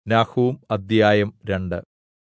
നഹൂം അദ്ധ്യായം രണ്ട്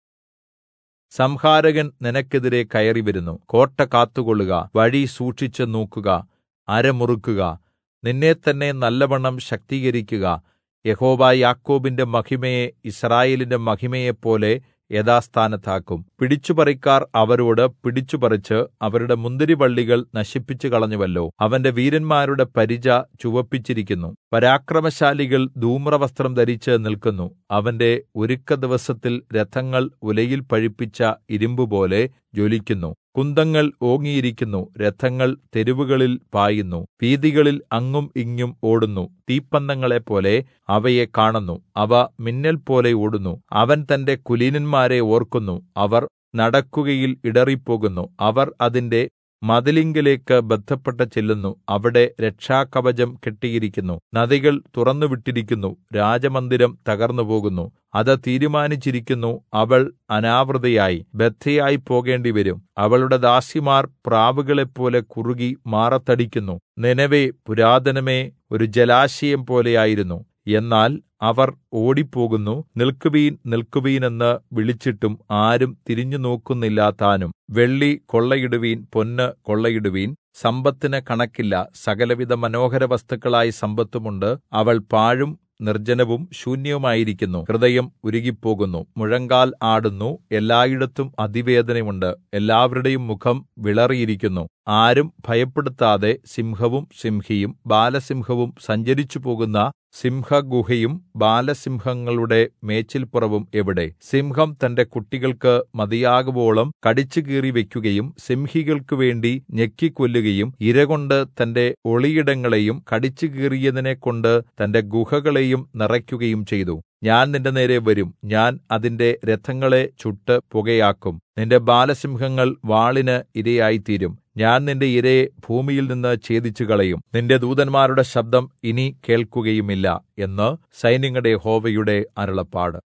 സംഹാരകൻ നിനക്കെതിരെ കയറിവരുന്നു കോട്ട കാത്തുകൊള്ളുക വഴി സൂക്ഷിച്ചു നോക്കുക അര മുറുക്കുക നിന്നെത്തന്നെ നല്ലവണ്ണം ശക്തീകരിക്കുക യഹോവ യാക്കോബിന്റെ മഹിമയെ യിസ്രായേലിന്റെ മഹിമയെപ്പോലെ യഥാസ്ഥാനത്താക്കും പിടിച്ചുപറിക്കാർ അവരോട് പിടിച്ചുപറിച്ച് അവരുടെ മുന്തിരിവള്ളികൾ നശിപ്പിച്ചുകളഞ്ഞുവല്ലോ അവന്റെ വീരന്മാരുടെ പരിച ചുവപ്പിച്ചിരിക്കുന്നു പരാക്രമശാലികൾ ധൂമ്രവസ്ത്രം ധരിച്ച് നിൽക്കുന്നു അവന്റെ ഒരുക്കദിവസത്തിൽ രഥങ്ങൾ ഉലയിൽ പഴുപ്പിച്ച ഇരുമ്പുപോലെ ജ്വലിക്കുന്നു കുന്തങ്ങൾ ഓങ്ങിയിരിക്കുന്നു രഥങ്ങൾ തെരുവുകളിൽ പായുന്നു വീഥികളിൽ അങ്ങും ഇങ്ങും ഓടുന്നു തീപ്പന്തങ്ങളെപ്പോലെ അവയെ കാണുന്നു അവ മിന്നൽപോലെ ഓടുന്നു അവൻ തന്റെ കുലീനന്മാരെ ഓർക്കുന്നു അവർ നടക്കുകയിൽ ഇടറിപ്പോകുന്നു അവർ അതിന്റെ മതിലിങ്കലേക്ക് ബദ്ധപ്പെട്ട് ചെല്ലുന്നു അവിടെ രക്ഷാകവചം കെട്ടിയിരിക്കുന്നു നദികൾ തുറന്നുവിട്ടിരിക്കുന്നു രാജമന്ദിരം തകർന്നുപോകുന്നു അത് തീരുമാനിച്ചിരിക്കുന്നു അവൾ അനാവൃതയായി ബദ്ധയായി പോകേണ്ടിവരും അവളുടെ ദാസിമാർ പ്രാവുകളെപ്പോലെ കുറുകി മാറത്തടിക്കുന്നു നിനവേ പുരാതനമേ ഒരു ജലാശയം പോലെയായിരുന്നു എന്നാൽ അവർ ഓടിപ്പോകുന്നു നിൽക്കുവീൻ നിൽക്കുവീൻ എന്ന് വിളിച്ചിട്ടും ആരും തിരിഞ്ഞുനോക്കുന്നില്ല താനും വെള്ളി കൊള്ളയിടുവീൻ പൊന്ന് കൊള്ളയിടുവീൻ സമ്പത്തിന് കണക്കില്ല സകലവിധ മനോഹര വസ്തുക്കളായി സമ്പത്തുമുണ്ട് അവൾ പാഴും നിർജ്ജനവും ശൂന്യവുമായിരിക്കുന്നു ഹൃദയം ഉരുകിപ്പോകുന്നു മുഴങ്കാൽ ആടുന്നു എല്ലായിടത്തും അതിവേദനയുണ്ട് എല്ലാവരുടെയും മുഖം വിളറിയിരിക്കുന്നു ആരും ഭയപ്പെടുത്താതെ സിംഹവും സിംഹിയും ബാലസിംഹവും സഞ്ചരിച്ചു പോകുന്ന സിംഹഗുഹയും ബാലസിംഹങ്ങളുടെ മേച്ചിൽപ്പുറവും എവിടെ സിംഹം തന്റെ കുട്ടികൾക്ക് മതിയാകുവോളം കടിച്ചുകീറി വയ്ക്കുകയും സിംഹികൾക്കു വേണ്ടി ഞെക്കിക്കൊല്ലുകയും ഇരകൊണ്ട് തന്റെ ഒളിയിടങ്ങളെയും കടിച്ചുകീറിയതിനെക്കൊണ്ട് തന്റെ ഗുഹകളെയും നിറയ്ക്കുകയും ചെയ്തു ഞാൻ നിന്റെ നേരെ വരും ഞാൻ അതിന്റെ രഥങ്ങളെ ചുട്ട് പുകയാക്കും നിന്റെ ബാലസിംഹങ്ങൾ വാളിന് ഇരയായിത്തീരും ഞാൻ നിന്റെ ഇരയെ ഭൂമിയിൽ നിന്ന് ഛേദിച്ചു കളയും നിന്റെ ദൂതന്മാരുടെ ശബ്ദം ഇനി കേൾക്കുകയുമില്ല എന്ന് സൈന്യങ്ങളുടെ യഹോവയുടെ അരുളപ്പാട്